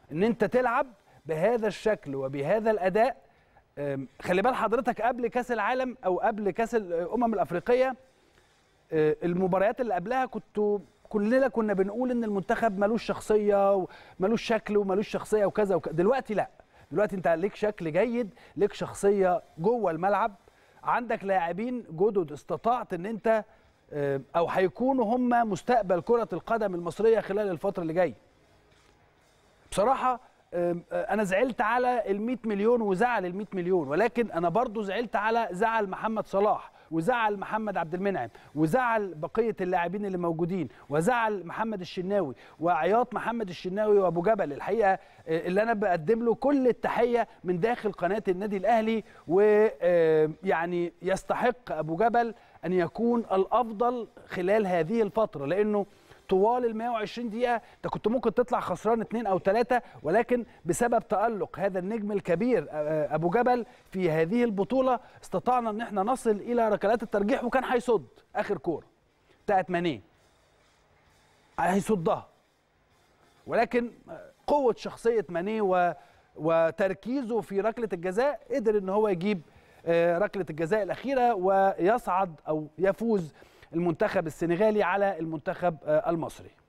ان انت تلعب بهذا الشكل وبهذا الاداء أم، خلي بال حضرتك قبل كاس العالم او قبل كاس الامم الافريقيه آه، المباريات اللي قبلها كنتوا كلنا كنا بنقول ان المنتخب ملوش شخصيه وملوش شكل وملوش شخصيه وكذا وكذا دلوقتي لا دلوقتي انت ليك شكل جيد ليك شخصيه جوه الملعب عندك لاعبين جدد استطعت ان انت آه، او هيكونوا هم مستقبل كره القدم المصريه خلال الفتره اللي جايه بصراحه آم، آه، انا زعلت على ال 100 مليون وزعل ال 100 مليون ولكن انا برضو زعلت على زعل محمد صلاح وزعل محمد عبد المنعم وزعل بقيه اللاعبين اللي موجودين وزعل محمد الشناوي وعياط محمد الشناوي وابو جبل الحقيقه آه، اللي انا بقدم له كل التحيه من داخل قناه النادي الاهلي ويعني يستحق ابو جبل ان يكون الافضل خلال هذه الفتره لانه طوال ال 120 دقيقة انت كنت ممكن تطلع خسران اثنين او ثلاثة ولكن بسبب تألق هذا النجم الكبير آه، ابو جبل في هذه البطولة استطعنا ان احنا نصل الى ركلات الترجيح وكان هيصد اخر كورة بتاعت ماني هيصدها ولكن قوة شخصية ماني و وتركيزه في ركلة الجزاء قدر ان هو يجيب آه، ركلة الجزاء الأخيرة ويصعد أو يفوز المنتخب السنغالي على المنتخب آه، المصري